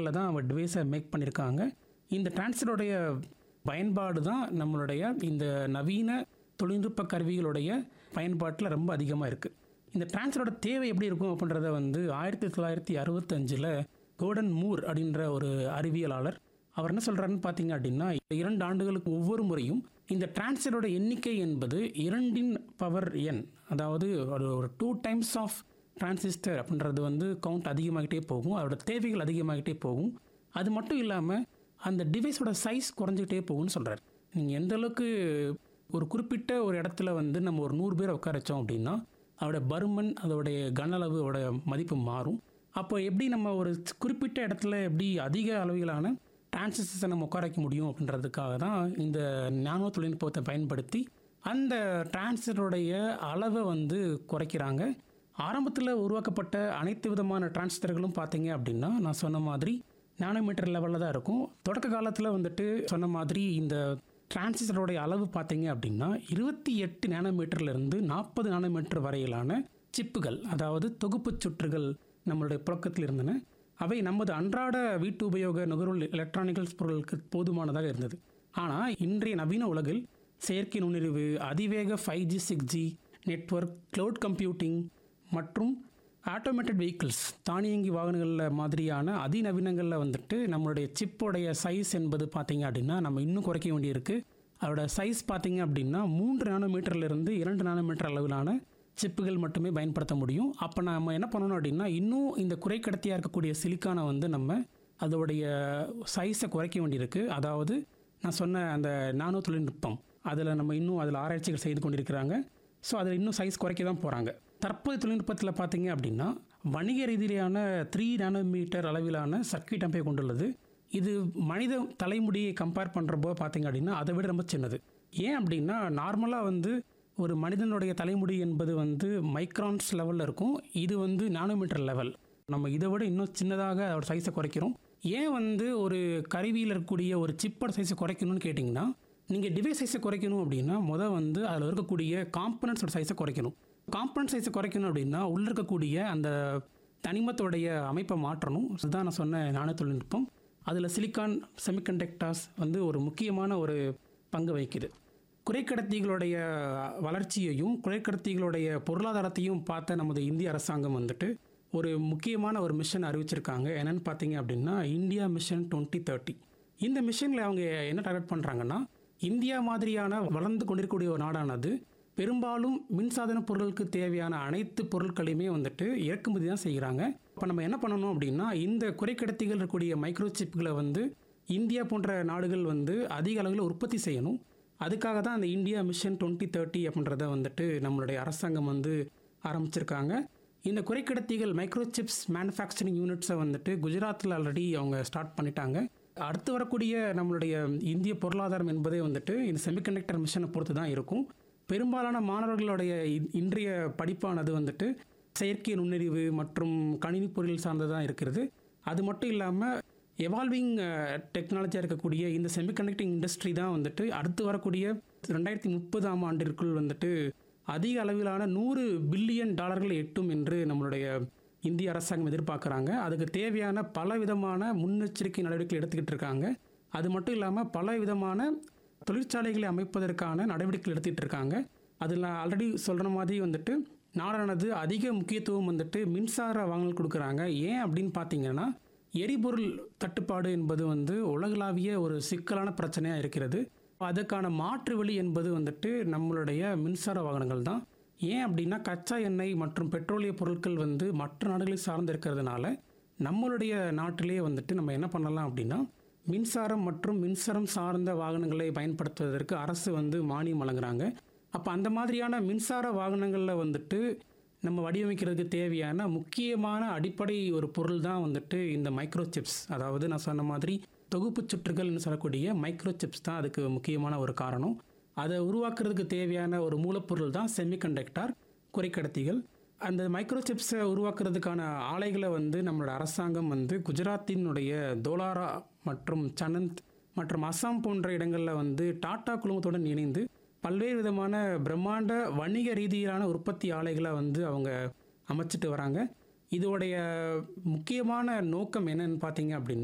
நகரங்களில் தான் அவன் டிவைஸை மேக் பண்ணியிருக்காங்க இந்த டிரான்சிஸ்டருடைய பயன்பாடு தான் நம்மளுடைய இந்த நவீன தொழில்நுட்ப கருவிகளுடைய பயன்பாட்டில் ரொம்ப அதிகமாக இருக்குது இந்த டிரான்சிஸ்டரோட தேவை எப்படி இருக்கும் அப்படின்றத வந்து ஆயிரத்தி தொள்ளாயிரத்தி அறுபத்தஞ்சில் கோடன் மூர் அப்படின்ற ஒரு அறிவியலாளர் அவர் என்ன சொல்கிறாருன்னு பார்த்தீங்க அப்படின்னா இரண்டு ஆண்டுகளுக்கு ஒவ்வொரு முறையும் இந்த டிரான்சிஸ்டரோட எண்ணிக்கை என்பது இரண்டின் பவர் என் அதாவது ஒரு ஒரு டூ டைம்ஸ் ஆஃப் டிரான்சிஸ்டர் அப்படின்றது வந்து கவுண்ட் அதிகமாகிட்டே போகும் அதோட தேவைகள் அதிகமாகிட்டே போகும் அது மட்டும் இல்லாமல் அந்த டிவைஸோட சைஸ் குறைஞ்சிக்கிட்டே போகும்னு சொல்கிறார் நீங்கள் எந்த அளவுக்கு ஒரு குறிப்பிட்ட ஒரு இடத்துல வந்து நம்ம ஒரு நூறு பேரை உட்கார வச்சோம் அப்படின்னா அதோட பருமன் அதோடைய கன அளவோட மதிப்பு மாறும் அப்போ எப்படி நம்ம ஒரு குறிப்பிட்ட இடத்துல எப்படி அதிக அளவிலான டிரான்சிஸ்டர்ஸை நம்ம உட்கார வைக்க முடியும் அப்படின்றதுக்காக தான் இந்த நானோ தொழில்நுட்பத்தை பயன்படுத்தி அந்த டிரான்சிஸ்டருடைய அளவை வந்து குறைக்கிறாங்க ஆரம்பத்தில் உருவாக்கப்பட்ட அனைத்து விதமான டிரான்சிஸ்டர்களும் பார்த்தீங்க அப்படின்னா நான் சொன்ன மாதிரி நானோமீட்டர் லெவலில் தான் இருக்கும் தொடக்க காலத்தில் வந்துட்டு சொன்ன மாதிரி இந்த டிரான்சிஸ்டருடைய அளவு பார்த்தீங்க அப்படின்னா இருபத்தி எட்டு நானோமீட்டர்லேருந்து நாற்பது நானோமீட்டர் வரையிலான சிப்புகள் அதாவது தொகுப்பு சுற்றுகள் நம்மளுடைய புழக்கத்தில் இருந்தன அவை நமது அன்றாட வீட்டு உபயோக நுகர்வோர் எலக்ட்ரானிக்கல்ஸ் பொருளுக்கு போதுமானதாக இருந்தது ஆனால் இன்றைய நவீன உலகில் செயற்கை நுண்ணறிவு அதிவேக five G six G network cloud computing மற்றும் ஆட்டோமேட்டட் வெஹிக்கிள்ஸ் தானியங்கி வாகனங்களில் மாதிரியான அதிநவீனங்களில் வந்துட்டு நம்மளுடைய சிப்போடைய சைஸ் என்பது பார்த்தீங்க அப்படின்னா நம்ம இன்னும் குறைக்க வேண்டியிருக்கு அதோட சைஸ் பார்த்தீங்க அப்படின்னா மூன்று நானோமீட்டர்லேருந்து இரண்டு நானோமீட்டர் அளவிலான சிப்புகள் மட்டுமே பயன்படுத்த முடியும் அப்போ நம்ம என்ன பண்ணணும் அப்படின்னா இன்னும் இந்த குறைக்கடத்தியாக இருக்கக்கூடிய சிலிக்கானை வந்து நம்ம அதோடைய சைஸை குறைக்க வேண்டியிருக்கு அதாவது நான் சொன்ன அந்த நானோ தொழில்நுட்பம் அதில் நம்ம இன்னும் அதில் ஆராய்ச்சிகள் செய்து கொண்டிருக்கிறாங்க ஸோ அதில் இன்னும் சைஸ் குறைக்க தான் போகிறாங்க தற்போதைய தொழில்நுட்பத்தில் பார்த்தீங்க அப்படின்னா வணிக ரீதியிலான த்ரீ நானோமீட்டர் அளவிலான சர்க்கியூட் அமைப்பை கொண்டுள்ளது இது மனித தலைமுடியை கம்பேர் பண்ணுறப்போ பார்த்தீங்க அப்படின்னா அதை விட ரொம்ப சின்னது ஏன் அப்படின்னா நார்மலாக வந்து ஒரு மனிதனுடைய தலைமுடி என்பது வந்து மைக்ரான்ஸ் லெவலில் இருக்கும் இது வந்து நானோமீட்டர் லெவல் நம்ம இதை விட இன்னும் சின்னதாக அதோட சைஸை குறைக்கிறோம் ஏன் வந்து ஒரு கருவியில் இருக்கக்கூடிய ஒரு சிப்போட சைஸை குறைக்கணும்னு கேட்டிங்கன்னா நீங்கள் டிவைஸ் சைஸை குறைக்கணும் அப்படின்னா முதல் வந்து அதில் இருக்கக்கூடிய காம்பனன்ட்ஸோட சைஸை குறைக்கணும் காம்பனன்ட் சைஸை குறைக்கணும் அப்படின்னா உள்ளே இருக்கக்கூடிய அந்த தனிமத்தோடைய அமைப்பை மாற்றணும் அதுதான் நான் சொன்ன நானோ தொழில்நுட்பம் அதில் சிலிக்கான் செமிகண்டக்டர்ஸ் வந்து ஒரு முக்கியமான ஒரு பங்கு வகிக்குது குறைக்கடத்திகளுடைய வளர்ச்சியையும் குறைக்கடத்திகளுடைய பொருளாதாரத்தையும் பார்த்த நமது இந்திய அரசாங்கம் வந்துட்டு ஒரு முக்கியமான ஒரு மிஷன் அறிவிச்சிருக்காங்க என்னன்னு பார்த்தீங்க அப்படின்னா இந்தியா மிஷன் டுவெண்ட்டி தேர்ட்டி இந்த மிஷனில் அவங்க என்ன டார்கெட் பண்ணுறாங்கன்னா இந்தியா மாதிரியான வளர்ந்து கொண்டிருக்கக்கூடிய ஒரு நாடானது பெரும்பாலும் மின்சாதன பொருட்களுக்கு தேவையான அனைத்து பொருட்களையுமே வந்துட்டு இறக்குமதி தான் செய்கிறாங்க இப்போ நம்ம என்ன பண்ணணும் அப்படின்னா இந்த குறைக்கடத்திகள் இருக்கக்கூடிய மைக்ரோ சிப்புகளை வந்து இந்தியா போன்ற நாடுகள் வந்து அதிக அளவில் உற்பத்தி செய்யணும் அதுக்காக தான் அந்த இந்தியா மிஷன் டுவெண்ட்டி தேர்ட்டி அப்படின்றத வந்துட்டு நம்மளுடைய அரசாங்கம் வந்து ஆரம்பிச்சிருக்காங்க இந்த குறைக்கடத்திகள் மைக்ரோ சிப்ஸ் மேனுஃபேக்சரிங் யூனிட்ஸை வந்துட்டு குஜராத்தில் ஆல்ரெடி அவங்க ஸ்டார்ட் பண்ணிட்டாங்க அடுத்து வரக்கூடிய நம்மளுடைய இந்திய பொருளாதாரம் என்பதே வந்துட்டு இந்த செமிகண்டக்டர் மிஷனை பொறுத்து தான் இருக்கும் பெரும்பாலான மாணவர்களுடைய இ- இன்றைய படிப்பானது வந்துட்டு செயற்கை நுண்ணறிவு மற்றும் கணினி பொறியியல் சார்ந்ததாக இருக்கிறது அது மட்டும் இல்லாமல் எவால்விங் டெக்னாலஜியாக இருக்கக்கூடிய இந்த செமிகண்டக்டிங் இண்டஸ்ட்ரி தான் வந்துட்டு அடுத்து வரக்கூடிய ரெண்டாயிரத்தி முப்பதாம் ஆண்டிற்குள் வந்துட்டு அதிக அளவிலான நூறு பில்லியன் டாலர்களை எட்டும் என்று நம்மளுடைய இந்திய அரசாங்கம் எதிர்பார்க்குறாங்க அதுக்கு தேவையான பல விதமான முன்னெச்சரிக்கை நடவடிக்கைகள் எடுத்துக்கிட்டு இருக்காங்க அது மட்டும் இல்லாமல் பல விதமான தொழிற்சாலைகளை அமைப்பதற்கான நடவடிக்கைகள் எடுத்துக்கிட்டு இருக்காங்க அதில் ஆல்ரெடி சொல்கிற மாதிரி வந்துட்டு நாடானது அதிக முக்கியத்துவம் வந்துட்டு மின்சார வாங்கல் கொடுக்குறாங்க ஏன் அப்படின்னு பார்த்தீங்கன்னா எரிபொருள் தட்டுப்பாடு என்பது வந்து உலகளாவிய ஒரு சிக்கலான பிரச்சனையாக இருக்கிறது அதுக்கான மாற்று வழி என்பது வந்துட்டு நம்மளுடைய மின்சார வாகனங்கள் தான் ஏன் அப்படின்னா கச்சா எண்ணெய் மற்றும் பெட்ரோலிய பொருட்கள் வந்து மற்ற நாடுகளை சார்ந்து இருக்கிறதுனால நம்மளுடைய நாட்டிலே வந்துட்டு நம்ம என்ன பண்ணலாம் அப்படின்னா மின்சாரம் மற்றும் மின்சாரம் சார்ந்த வாகனங்களை பயன்படுத்துவதற்கு அரசு வந்து மானியம் வழங்குறாங்க அப்போ அந்த மாதிரியான மின்சார வாகனங்களில் வந்துட்டு நம்ம வடிவமைக்கிறதுக்கு தேவையான முக்கியமான அடிப்படை ஒரு பொருள் தான் வந்துட்டு இந்த மைக்ரோ சிப்ஸ் அதாவது நான் சொன்ன மாதிரி தொகுப்பு சுற்றுகள்னு சொல்லக்கூடிய மைக்ரோ சிப்ஸ் தான் அதுக்கு முக்கியமான ஒரு காரணம் அதை உருவாக்குறதுக்கு தேவையான ஒரு மூலப்பொருள் தான் செமிகண்டக்டர் குறைக்கடத்திகள் அந்த மைக்ரோ சிப்ஸை உருவாக்குறதுக்கான ஆலைகளை வந்து நம்மளோட அரசாங்கம் வந்து குஜராத்தினுடைய தோலாரா மற்றும் சனந்த் மற்றும் அஸ்ஸாம் போன்ற இடங்களில் வந்து டாடா குழுமத்துடன் இணைந்து பல்வேறு விதமான பிரம்மாண்ட வணிக ரீதியிலான உற்பத்தி ஆலைகளை வந்து அவங்க அமைச்சிட்டு வராங்க இதோடைய முக்கியமான நோக்கம் என்னன்னு பார்த்தீங்க அப்படின்னா